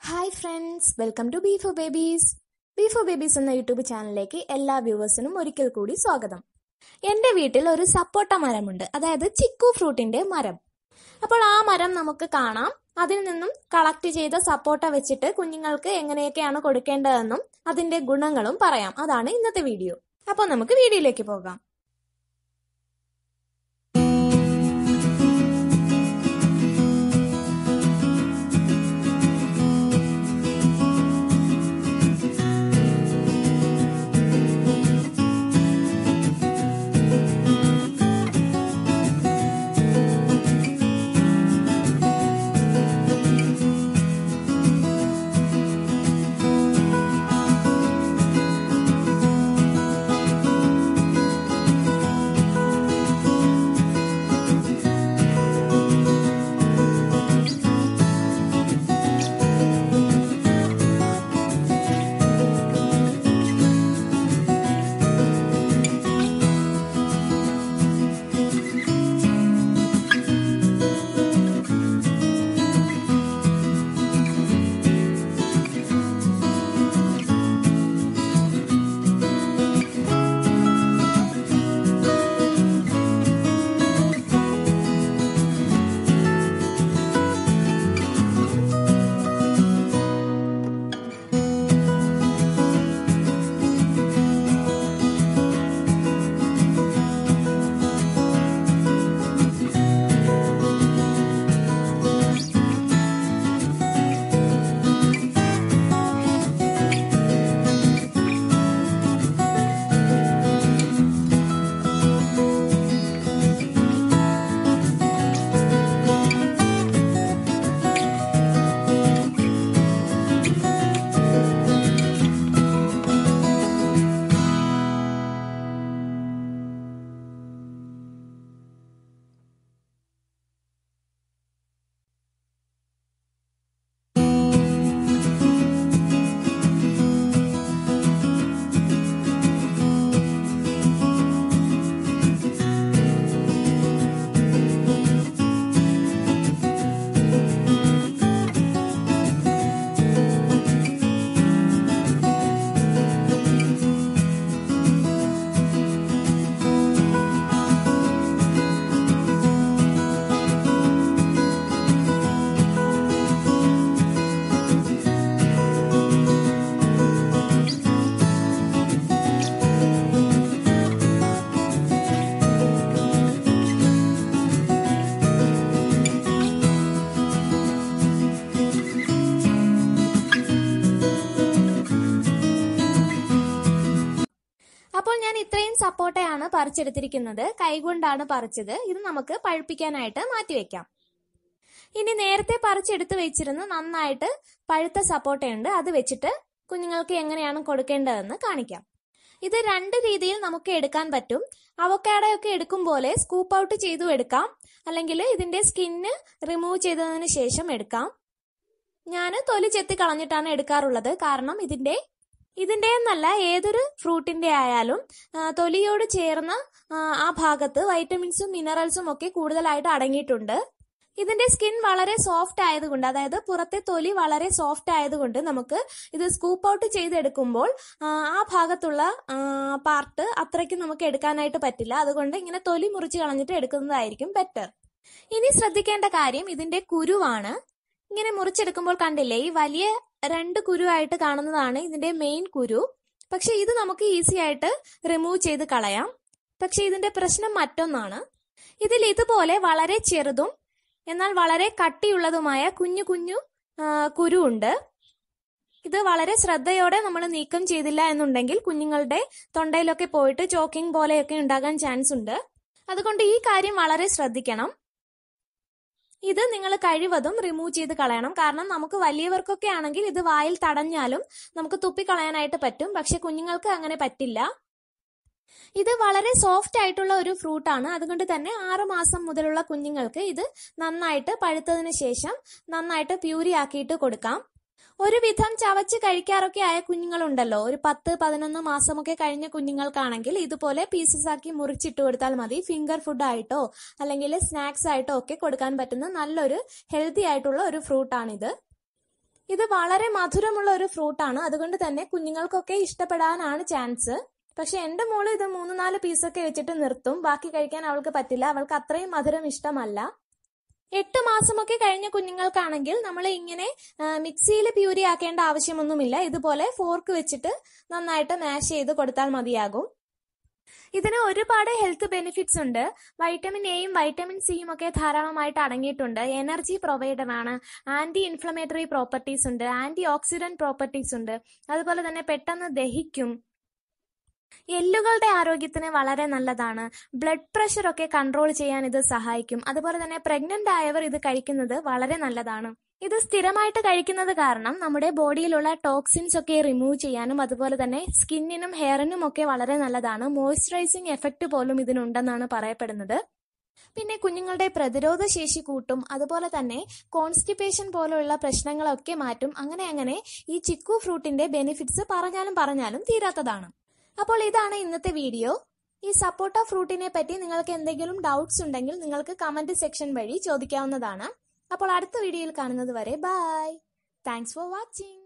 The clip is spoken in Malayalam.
hi friends welcome to B four babies B four babies എന്ന യൂട്യൂബ് ചാനലിലേക്ക് എല്ലാ വ്യൂവേഴ്സിനും ഒരിക്കൽ കൂടി സ്വാഗതം എൻ്റെ വീട്ടിൽ ഒരു സപ്പോട്ട മരമുണ്ട് അതായത് ചിക്കു ഫ്രൂട്ടിന്റെ മരം അപ്പോൾ ആ മരം നമുക്ക് കാണാം അതിൽ നിന്നും കളക്ട് ചെയ്ത സപ്പോട്ട വെച്ചിട്ട് കുഞ്ഞുങ്ങൾക്ക് എങ്ങനെയൊക്കെയാണ് കൊടുക്കേണ്ടതെന്നും അതിന്റെ ഗുണങ്ങളും പറയാം അതാണ് ഇന്നത്തെ വീഡിയോ അപ്പോൾ നമുക്ക് വീഡിയോയിലേക്ക് പോകാം അപ്പോൾ ഞാൻ ഇത്രയും സപ്പോട്ടയാണ് പറിച്ചെടുത്തിരിക്കുന്നത് കൈകൊണ്ടാണ് പറിച്ചത് ഇത് നമുക്ക് പഴുപ്പിക്കാനായിട്ട് മാറ്റിവെക്കാം ഇനി നേരത്തെ പറിച്ചെടുത്ത് വെച്ചിരുന്ന നന്നായിട്ട് പഴുത്ത സപ്പോട്ടയുണ്ട് അത് വെച്ചിട്ട് കുഞ്ഞുങ്ങൾക്ക് എങ്ങനെയാണ് കൊടുക്കേണ്ടതെന്ന് കാണിക്കാം ഇത് രണ്ട് രീതിയിൽ നമുക്ക് എടുക്കാൻ പറ്റും അവക്കാടയൊക്കെ എടുക്കും പോലെ സ്കൂപ്പ് ഔട്ട് ചെയ്തു എടുക്കാം അല്ലെങ്കിൽ ഇതിന്റെ സ്കിന്ന് റിമൂവ് ചെയ്തതിന് ശേഷം എടുക്കാം ഞാൻ തൊലി ചെത്തി കളഞ്ഞിട്ടാണ് എടുക്കാറുള്ളത് കാരണം ഇതിന്റെ ഇതിന്റെ എന്നല്ല ഏതൊരു ഫ്രൂട്ടിന്റെ ആയാലും ആ, തൊലിയോട് ചേർന്ന ആ, ആ ഭാഗത്ത് വൈറ്റമിൻസും മിനറൽസും ഒക്കെ കൂടുതലായിട്ട് അടങ്ങിയിട്ടുണ്ട് ഇതിന്റെ സ്കിൻ വളരെ സോഫ്റ്റ് ആയതുകൊണ്ട് അതായത് പുറത്തെ തൊലി വളരെ സോഫ്റ്റ് ആയതുകൊണ്ട് നമുക്ക് ഇത് സ്കൂപ്പ് ഔട്ട് ചെയ്തെടുക്കുമ്പോൾ ആ, ആ ഭാഗത്തുള്ള പാർട്ട് അത്രയ്ക്ക് നമുക്ക് എടുക്കാനായിട്ട് പറ്റില്ല അതുകൊണ്ട് ഇങ്ങനെ തൊലി മുറിച്ച് കളഞ്ഞിട്ട് എടുക്കുന്നതായിരിക്കും ബെറ്റർ ഇനി ശ്രദ്ധിക്കേണ്ട കാര്യം ഇതിന്റെ കുരുവാണ് ഇങ്ങനെ മുറിച്ചെടുക്കുമ്പോൾ കണ്ടില്ലേ ഈ വലിയ രണ്ട് കുരുവായിട്ട് കാണുന്നതാണ് ഇതിന്റെ മെയിൻ കുരു പക്ഷെ ഇത് നമുക്ക് ഈസി ആയിട്ട് റിമൂവ് ചെയ്ത് കളയാം പക്ഷെ ഇതിന്റെ പ്രശ്നം മറ്റൊന്നാണ് ഇതിൽ ഇതുപോലെ വളരെ ചെറുതും എന്നാൽ വളരെ കട്ടിയുള്ളതുമായ കുഞ്ഞു കുഞ്ഞു ആ, കുരു ഉണ്ട് ഇത് വളരെ ശ്രദ്ധയോടെ നമ്മൾ നീക്കം ചെയ്തില്ല എന്നുണ്ടെങ്കിൽ കുഞ്ഞുങ്ങളുടെ തൊണ്ടയിലൊക്കെ പോയിട്ട് ചോക്കിംഗ് പോലെയൊക്കെ ഉണ്ടാകാൻ ചാൻസ് ഉണ്ട് അതുകൊണ്ട് ഈ കാര്യം വളരെ ശ്രദ്ധിക്കണം ഇത് നിങ്ങൾ കഴിവതും റിമൂവ് ചെയ്ത് കളയണം കാരണം നമുക്ക് വലിയവർക്കൊക്കെ ആണെങ്കിൽ ഇത് വായിൽ തടഞ്ഞാലും നമുക്ക് തുപ്പിക്കളയാനായിട്ട് പറ്റും പക്ഷെ കുഞ്ഞുങ്ങൾക്ക് അങ്ങനെ പറ്റില്ല ഇത് വളരെ സോഫ്റ്റ് ആയിട്ടുള്ള ഒരു ഫ്രൂട്ടാണ് അതുകൊണ്ട് തന്നെ ആറു മാസം മുതലുള്ള കുഞ്ഞുങ്ങൾക്ക് ഇത് നന്നായിട്ട് പഴുത്തതിന് ശേഷം നന്നായിട്ട് പ്യൂരി ആക്കിയിട്ട് കൊടുക്കാം ഒരുവിധം ചവച്ച് കഴിക്കാറൊക്കെ ആയ കുഞ്ഞുങ്ങളുണ്ടല്ലോ ഒരു പത്ത് പതിനൊന്ന് മാസമൊക്കെ കഴിഞ്ഞ കുഞ്ഞുങ്ങൾക്കാണെങ്കിൽ ഇതുപോലെ പീസസ് ആക്കി മുറിച്ചിട്ട് കൊടുത്താൽ മതി ഫിംഗർ ഫുഡ് ആയിട്ടോ അല്ലെങ്കിൽ സ്നാക്സ് ആയിട്ടോ ഒക്കെ കൊടുക്കാൻ പറ്റുന്ന നല്ലൊരു ഹെൽത്തി ആയിട്ടുള്ള ഒരു ഫ്രൂട്ടാണിത് ഇത് വളരെ മധുരമുള്ള ഒരു ഫ്രൂട്ടാണ് അതുകൊണ്ട് തന്നെ കുഞ്ഞുങ്ങൾക്കൊക്കെ ഇഷ്ടപ്പെടാനാണ് ചാൻസ് പക്ഷെ എന്റെ മോള് ഇത് മൂന്ന് നാല് പീസൊക്കെ വെച്ചിട്ട് നിർത്തും ബാക്കി കഴിക്കാൻ അവൾക്ക് പറ്റില്ല അവൾക്ക് അത്രയും മധുരം ഇഷ്ടമല്ല എട്ട് മാസമൊക്കെ കഴിഞ്ഞ കുഞ്ഞുങ്ങൾക്കാണെങ്കിൽ നമ്മൾ ഇങ്ങനെ മിക്സിയിൽ പ്യൂരി ആക്കേണ്ട ആവശ്യമൊന്നുമില്ല ഇതുപോലെ ഫോർക്ക് വെച്ചിട്ട് നന്നായിട്ട് മാഷ് ചെയ്ത് കൊടുത്താൽ മതിയാകും ഇതിന് ഒരുപാട് ഹെൽത്ത് ബെനിഫിറ്റ്സ് ഉണ്ട് വൈറ്റമിൻ എയും വൈറ്റമിൻ സിയും ഒക്കെ ധാരാളമായിട്ട് അടങ്ങിയിട്ടുണ്ട് എനർജി പ്രൊവൈഡർ ആണ് ആന്റി ഇൻഫ്ലമേറ്ററി പ്രോപ്പർട്ടീസ് ഉണ്ട് ആന്റി ഓക്സിഡന്റ് പ്രോപ്പർട്ടീസ് ഉണ്ട് അതുപോലെ തന്നെ പെട്ടെന്ന് ദഹിക്കും എല്ലുകളുടെ ആരോഗ്യത്തിന് വളരെ നല്ലതാണ് ബ്ലഡ് പ്രഷർ ഒക്കെ കൺട്രോൾ ചെയ്യാൻ ഇത് സഹായിക്കും അതുപോലെ തന്നെ പ്രഗ്നന്റ് ആയവർ ഇത് കഴിക്കുന്നത് വളരെ നല്ലതാണ് ഇത് സ്ഥിരമായിട്ട് കഴിക്കുന്നത് കാരണം നമ്മുടെ ബോഡിയിലുള്ള ടോക്സിൻസ് ഒക്കെ റിമൂവ് ചെയ്യാനും അതുപോലെ തന്നെ സ്കിന്നിനും ഹെയറിനും ഒക്കെ വളരെ നല്ലതാണ് മോയ്സ്ചറൈസിങ് എഫക്റ്റ് പോലും ഇതിനുണ്ടെന്നാണ് പറയപ്പെടുന്നത് പിന്നെ കുഞ്ഞുങ്ങളുടെ പ്രതിരോധ ശേഷി കൂട്ടും അതുപോലെ തന്നെ കോൺസ്റ്റിപ്പേഷൻ പോലുള്ള പ്രശ്നങ്ങളൊക്കെ മാറ്റും അങ്ങനെ അങ്ങനെ ഈ ചിക്കു ഫ്രൂട്ടിന്റെ ബെനിഫിറ്റ്സ് പറഞ്ഞാലും പറഞ്ഞാലും തീരാത്തതാണ് അപ്പോൾ ഇതാണ് ഇന്നത്തെ വീഡിയോ ഈ സപ്പോട്ട ഫ്രൂട്ടിനെ പറ്റി നിങ്ങൾക്ക് എന്തെങ്കിലും ഡൗട്ട്സ് ഉണ്ടെങ്കിൽ നിങ്ങൾക്ക് കമന്റ് സെക്ഷൻ വഴി ചോദിക്കാവുന്നതാണ് അപ്പോൾ അടുത്ത വീഡിയോയിൽ കാണുന്നത് വരെ ബൈ താങ്ക്സ് ഫോർ വാച്ചിങ്